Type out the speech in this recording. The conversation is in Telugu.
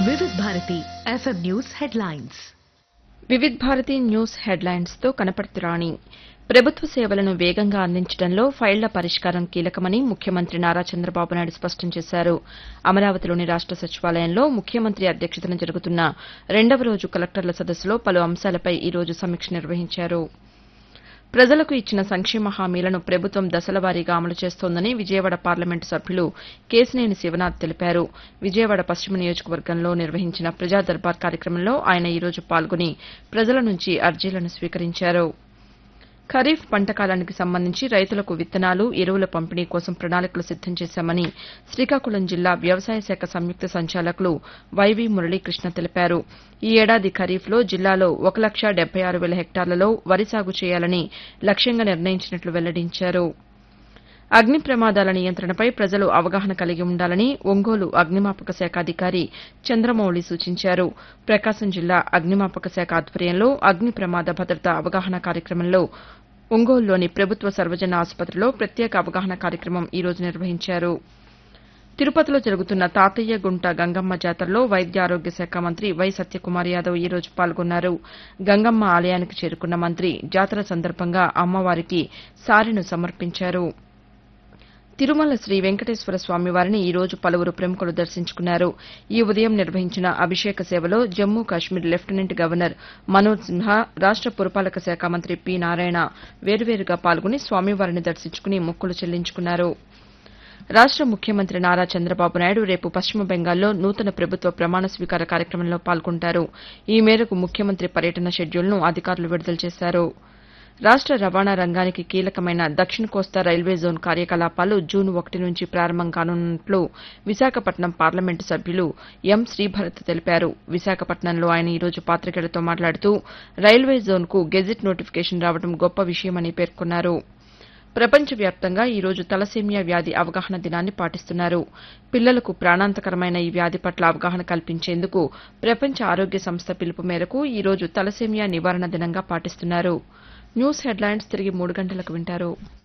వివిధ Bharati FM news headlines Vividh Bharati news headlines తో కనపర్తి రాణి ప్రభుత్వ సేవలను వేగంగా అందించడంలో ఫైళ్ల పరిష్కారం కీలకమని ముఖ్యమంత్రి నారా చంద్రబాబు నాయుడు స్పష్టం చేశారు అమరావతిలోని రాష్ట సచివాలయంలో ముఖ్యమంత్రి అధ్యక్షతన జరుగుతున్న రెండవ రోజు కలెక్టర్ల సదస్సులో పలు అంశాలపై ఈ రోజు సమీక్ష నిర్వహించారు ప్రజలకు ఇచ్చిన సంక్షేమ హామీలను ప్రభుత్వం దశలవారీగా అమలు చేస్తోందని విజయవాడ పార్లమెంటు సభ్యులు కేశినేని శివనాథ్ తెలిపారు విజయవాడ పశ్చిమ నియోజకవర్గంలో నిర్వహించిన ప్రజా దర్బార్ కార్యక్రమంలో ఆయన ఈ రోజు పాల్గొని ప్రజల నుంచి అర్జీలను స్వీకరించారు ఖరీఫ్ పంట కాలానికి సంబంధించి రైతులకు విత్తనాలు ఎరువుల పంపిణీ కోసం ప్రణాళికలు సిద్దం చేశామని శ్రీకాకుళం జిల్లా వ్యవసాయ శాఖ సంయుక్త సంచాలకులు వైవీ మురళీకృష్ణ తెలిపారు ఈ ఏడాది ఖరీఫ్లో జిల్లాలో ఒక లక్ష డెబ్బై ఆరు వేల హెక్టార్లలో వరి సాగు చేయాలని లక్ష్యంగా నిర్ణయించినట్లు వెల్లడించారు అగ్ని ప్రమాదాల నియంత్రణపై ప్రజలు అవగాహన కలిగి ఉండాలని ఒంగోలు అగ్నిమాపక శాఖ అధికారి చంద్రమౌళి సూచించారు ప్రకాశం జిల్లా అగ్నిమాపక శాఖ ఆధ్వర్యంలో అగ్ని ప్రమాద భద్రత అవగాహన కార్యక్రమంలో ఒంగోలులోని ప్రభుత్వ సర్వజన ఆసుపత్రిలో ప్రత్యేక అవగాహన కార్యక్రమం ఈ రోజు నిర్వహించారు తిరుపతిలో జరుగుతున్న తాతయ్య గుంట గంగమ్మ జాతరలో వైద్య ఆరోగ్య శాఖ మంత్రి వై సత్యకుమార్ యాదవ్ ఈ రోజు పాల్గొన్నారు గంగమ్మ ఆలయానికి చేరుకున్న మంత్రి జాతర సందర్భంగా అమ్మవారికి సారెను సమర్పించారు తిరుమల శ్రీ వెంకటేశ్వర స్వామి వారిని ఈ రోజు పలువురు ప్రముఖులు దర్శించుకున్నారు ఈ ఉదయం నిర్వహించిన అభిషేక సేవలో జమ్మూ కాశ్మీర్ లెఫ్టినెంట్ గవర్నర్ మనోజ్ సిన్హా రాష్ట పురపాలక శాఖ మంత్రి పి నారాయణ వేర్వేరుగా పాల్గొని స్వామివారిని దర్శించుకుని మొక్కులు చెల్లించుకున్నారు రాష్ట ముఖ్యమంత్రి నారా చంద్రబాబు నాయుడు రేపు పశ్చిమ బెంగాల్లో నూతన ప్రభుత్వ ప్రమాణ స్వీకార కార్యక్రమంలో పాల్గొంటారు ఈ మేరకు ముఖ్యమంత్రి పర్యటన షెడ్యూల్ను అధికారులు విడుదల చేశారు రాష్ట రవాణా రంగానికి కీలకమైన దక్షిణ కోస్తా రైల్వే జోన్ కార్యకలాపాలు జూన్ ఒకటి నుంచి ప్రారంభం కానున్నట్లు విశాఖపట్నం పార్లమెంటు సభ్యులు ఎం శ్రీభరత్ తెలిపారు విశాఖపట్నంలో ఆయన ఈ రోజు పాతికేయులతో మాట్లాడుతూ రైల్వే జోన్కు గెజిట్ నోటిఫికేషన్ రావడం గొప్ప విషయమని పేర్కొన్నారు ప్రపంచవ్యాప్తంగా ఈ రోజు తలసేమియా వ్యాధి అవగాహన దినాన్ని పాటిస్తున్నారు పిల్లలకు ప్రాణాంతకరమైన ఈ వ్యాధి పట్ల అవగాహన కల్పించేందుకు ప్రపంచ ఆరోగ్య సంస్థ పిలుపు మేరకు ఈ రోజు తలసేమియా నివారణ దినంగా పాటిస్తున్నారు న్యూస్ హెడ్లైన్స్ తిరిగి మూడు గంటలకు వింటారు